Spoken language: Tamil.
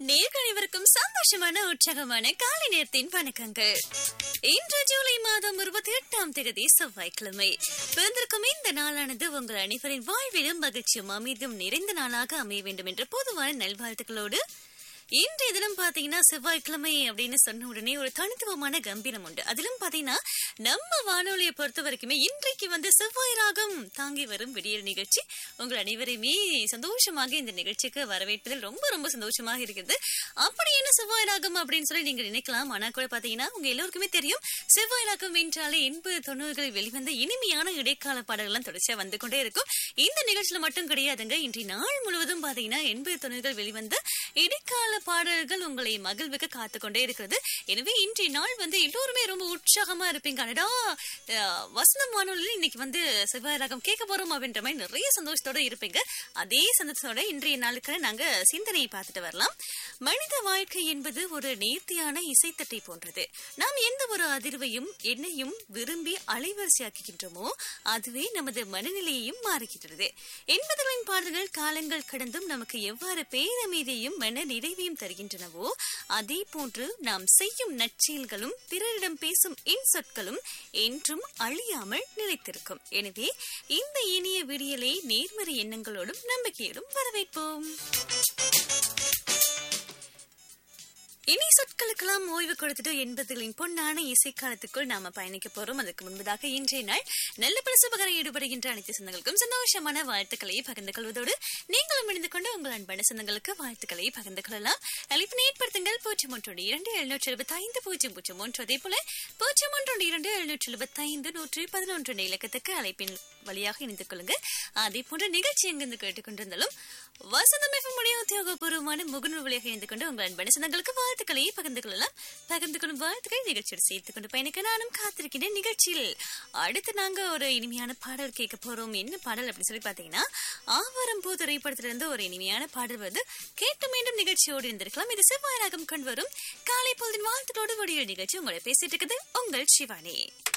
நேர்கள் அனைவருக்கும் சந்தோஷமான உற்சாகமான காலை நேரத்தின் வணக்கங்கள் இன்று ஜூலை மாதம் இருபத்தி எட்டாம் தேதி செவ்வாய்க்கிழமை பிறந்திருக்கும் இந்த நாளானது உங்கள் அனைவரின் வாழ்விலும் மகிழ்ச்சியும் அமைதியும் நிறைந்த நாளாக அமைய வேண்டும் என்ற பொதுவான நல்வாழ்த்துக்களோடு இன்றைய தினம் பாத்தீங்கன்னா செவ்வாய்க்கிழமை அப்படின்னு சொன்ன உடனே ஒரு தனித்துவமான கம்பீரம் உண்டு அதிலும் பாத்தீங்கன்னா நம்ம வானொலியை பொறுத்த வரைக்குமே இன்றைக்கு வந்து செவ்வாய் ராகம் தாங்கி வரும் விடியல் நிகழ்ச்சி உங்கள் அனைவரையுமே சந்தோஷமாக இந்த நிகழ்ச்சிக்கு வரவேற்பதில் ரொம்ப ரொம்ப சந்தோஷமாக இருக்கிறது அப்படி என்ன செவ்வாய் ராகம் அப்படின்னு சொல்லி நீங்க நினைக்கலாம் ஆனா கூட பாத்தீங்கன்னா உங்க எல்லோருக்குமே தெரியும் செவ்வாய் ராகம் என்றாலே எண்பது தொண்ணூறுகளில் வெளிவந்த இனிமையான இடைக்கால பாடல்கள்லாம் தொடர்ச்சியா வந்து கொண்டே இருக்கும் இந்த நிகழ்ச்சியில மட்டும் கிடையாதுங்க இன்றைய நாள் முழுவதும் பாத்தீங்கன்னா எண்பது தொண்ணூறுகள் வெளிவந்த இடைக்கால பாடல்கள் உங்களை மகிழ்வுக்கு காத்து கொண்டே இருக்கிறது எனவே இன்றைய நாள் வந்து எல்லோருமே ரொம்ப உற்சாகமா இருப்பீங்க அடடா அஹ், வசந்தம் வானொலியில் இன்னைக்கு வந்து செவ்வாய் ராகம் கேட்க போறோம் அப்படின்ற மாதிரி நிறைய சந்தோஷத்தோட இருப்பீங்க அதே சந்தோஷத்தோட இன்றைய நாளுக்கு நாங்க சிந்தனையை பார்த்துட்டு வரலாம் மனித வாழ்க்கை என்பது ஒரு நேர்த்தியான இசைத்தட்டை போன்றது நாம் எந்த ஒரு அதிர்வையும் எண்ணையும் விரும்பி அலைவரிசையாக்குகின்றோமோ அதுவே நமது மனநிலையையும் மாறுகின்றது எண்பதுகளின் பாடல்கள் காலங்கள் கடந்தும் நமக்கு எவ்வாறு பேரமைதியையும் மன நிறைவையும் தருகின்றனவோ அதே போன்று நாம் செய்யும் நற்செயல்களும் பிறரிடம் பேசும் இன்சொற்களும் என்றும் அழியாமல் நிலைத்திருக்கும் எனவே இந்த இனிய விடியலை நேர்மறை எண்ணங்களோடும் நம்பிக்கையோடும் வரவேற்போம் இனி சொற்களுக்கெல்லாம் ஓய்வு கொடுத்துட்டு எண்பதுகளின் பொன்னான இசைக்காலத்துக்குள் நாம பயணிக்க போறோம் அதுக்கு முன்பதாக இன்றைய நாள் நல்ல பிரசபகரை ஈடுபடுகின்ற அனைத்து சொந்தங்களுக்கும் சந்தோஷமான வாழ்த்துக்களை பகிர்ந்து கொள்வதோடு நீங்களும் இணைந்து கொண்டு உங்கள் அன்பான சொந்தங்களுக்கு வாழ்த்துக்களை பகிர்ந்து கொள்ளலாம் அழைப்பினை ஏற்படுத்துங்கள் பூஜ்ஜியம் ஒன்று இரண்டு எழுநூற்றி எழுபத்தி ஐந்து பூஜ்ஜியம் பூஜ்ஜியம் ஒன்று அதே போல பூஜ்ஜியம் ஒன்று இரண்டு எழுநூற்றி எழுபத்தி ஐந்து நூற்றி பதினொன்று என்ற இலக்கத்துக்கு அழைப்பின் வழியாக இணைந்து கொள்ளுங்க அதே போன்ற நிகழ்ச்சி எங்கிருந்து கேட்டுக்கொண்டிருந்தாலும் வசந்தம் உடைய உத்தியோகபூர்வமான முகநூல் வழியாக இணைந்து கொண்டு உங்கள் அன்பான சொந்தங்களுக்கு வாழ்த்துக்களை பகிர்ந்து கொள்ளலாம் பகிர்ந்து கொள்ளும் வாழ்த்துக்களை நிகழ்ச்சியோடு சேர்த்துக் கொண்டு பயணிக்க நானும் காத்திருக்கிறேன் நிகழ்ச்சியில் அடுத்து நாங்க ஒரு இனிமையான பாடல் கேட்க போறோம் என்ன பாடல் அப்படின்னு சொல்லி பாத்தீங்கன்னா ஆவாரம் பூ திரைப்படத்திலிருந்து ஒரு இனிமையான பாடல் வந்து கேட்டு மீண்டும் நிகழ்ச்சியோடு இருந்திருக்கலாம் இது செவ்வாய் ராகம் கொண்டு வரும் காலை பொழுதின் வாழ்த்துக்களோடு வடிவ நிகழ்ச்சி உங்களை பேசிட்டு இருக்குது உங்கள் சிவானி